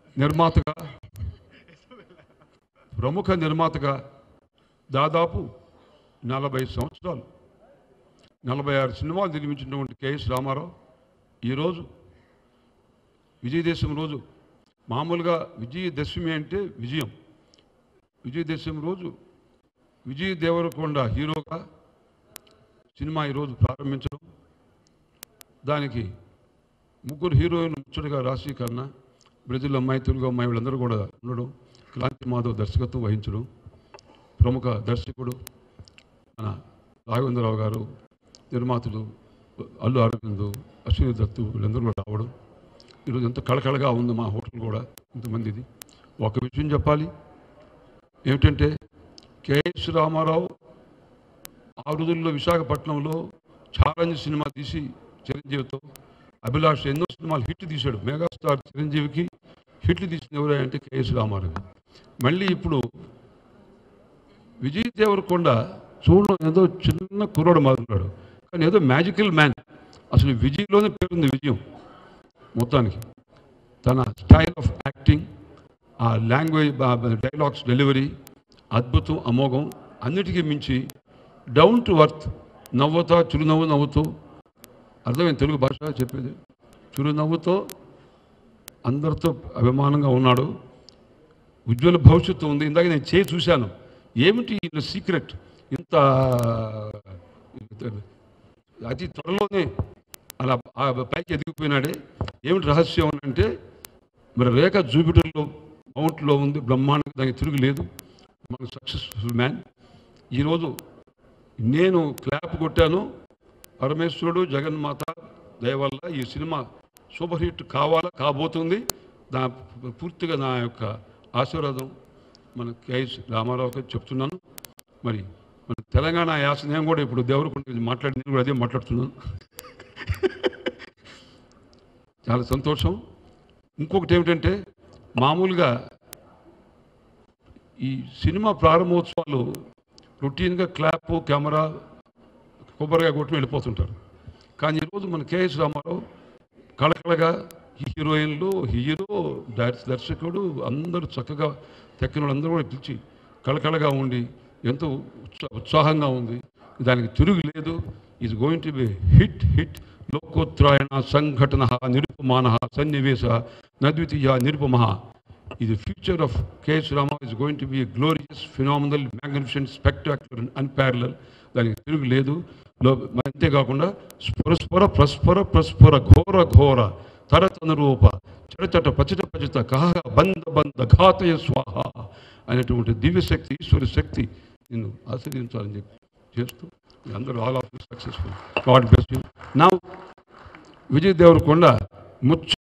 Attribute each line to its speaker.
Speaker 1: నిర్మాతగా ప్రముఖ నిర్మాతగా దాదాపు నలభై సంవత్సరాలు నలభై ఆరు సినిమాలు నిర్మించినటువంటి కెఎస్ రామారావు ఈరోజు విజయదశమి రోజు మామూలుగా విజయదశమి అంటే విజయం విజయదశమి రోజు విజయ్ దేవరకొండ హీరోగా సినిమా ఈరోజు ప్రారంభించడం దానికి ముగ్గురు హీరోయిన్ ముచ్చటగా రాశీకరణ బ్రెజిల్ అమ్మాయి తెలుగు అమ్మాయి వీళ్ళందరూ కూడా ఉండడం క్రాంతి మాధవ్ దర్శకత్వం వహించడం ప్రముఖ దర్శకుడు మన రాఘవేంద్రరావు గారు నిర్మాతలు అల్లు అరవింద్ అశ్విని దత్తు వీళ్ళందరూ కూడా రావడం ఈరోజు ఎంత కళకళగా ఉంది మా హోటల్ కూడా ఇంతమందిది ఒక విషయం చెప్పాలి ఏమిటంటే కెఎస్ రామారావు ఆ రోజుల్లో విశాఖపట్నంలో ఛాలెంజ్ సినిమా తీసి చిరంజీవితో అభిలాష్ ఎన్నో సినిమాలు హిట్ తీశాడు మెగాస్టార్ చిరంజీవికి హిట్లు తీసిన ఎవరు అంటే కెఎస్ రామారావు మళ్ళీ ఇప్పుడు విజయ్ దేవరకొండ చూడడం ఏదో చిన్న కుర్రాడు మారున్నాడు కానీ ఏదో మ్యాజికల్ మ్యాన్ అసలు విజయ్లోనే పేరుంది విజయం మొత్తానికి తన స్టైల్ ఆఫ్ యాక్టింగ్ ఆ లాంగ్వేజ్ డైలాగ్స్ డెలివరీ అద్భుతం అమోఘం అన్నిటికీ మించి డౌన్ టు వర్త్ నవ్వుతా చిరునవ్వు నవ్వుతూ అర్థమైంది తెలుగు భాష చెప్పేది చిరునవ్వుతో అందరితో అభిమానంగా ఉన్నాడు ఉజ్వల భవిష్యత్తు ఉంది ఇందాక నేను చేయి చూశాను ఏమిటి ఈయన సీక్రెట్ ఇంత అతి త్వరలోనే అలా ఆ పైకి ఎదిగిపోయినాడే ఏమిటి రహస్యం అని అంటే మరి రేఖ జూపిటర్లో మౌంట్లో ఉంది బ్రహ్మాండంగా దానికి తిరుగు లేదు మన సక్సెస్ఫుల్ మ్యాన్ ఈరోజు నేను క్లాప్ కొట్టాను పరమేశ్వరుడు జగన్మాత దయ వల్ల ఈ సినిమా సూపర్ హిట్ కావాలా కాబోతుంది నా పూర్తిగా నా యొక్క ఆశీర్వాదం మన కేఎస్ రామారావుకి చెప్తున్నాను మరి మన తెలంగాణ యాస నేను కూడా ఇప్పుడు దేవరకొండ మాట్లాడి నేను కూడా అదే మాట్లాడుతున్నాను చాలా సంతోషం ఇంకొకటి ఏమిటంటే మామూలుగా ఈ సినిమా ప్రారంభోత్సవాలు రొటీన్గా క్లాప్ కెమెరా కొబ్బరిగా కొట్టి వెళ్ళిపోతుంటారు కానీ ఈరోజు మన కేఎస్ రామారావు కళకళగా హీరోయిన్లు హీరో డైరెక్ట్ దర్శకుడు అందరూ చక్కగా తెక్కిన వాళ్ళందరూ కూడా పిలిచి కళకళగా ఉండి ఎంతో ఉత్సా- ఉత్సాహంగా ఉంది దానికి తిరుగు లేదు is going to be hit hit లోకోత్తరాయణ సంఘటన నిరుపమాన సన్నివేశ నద్వితీయ నిరుపమ ఇది future of KS Rama is going to be glorious phenomenal magnificent spectacular unparalleled దానికి తిరుగు లేదు లో మరి అంతేకాకుండా స్ఫురస్ఫుర ప్రస్ఫుర ప్రస్ఫుర ఘోర ఘోర తరతన రూప చటచట పచట పచట కహ బంధ బంధ ఘాతయ స్వాహ అనేటువంటి దివ్యశక్తి ఈశ్వర శక్తి నిన్ను ఆశ్రయించాలని చెప్పి చేస్తూ మీ అందరూ all of successful God best నా విజయ్ దేవరకొండ ముచ్చ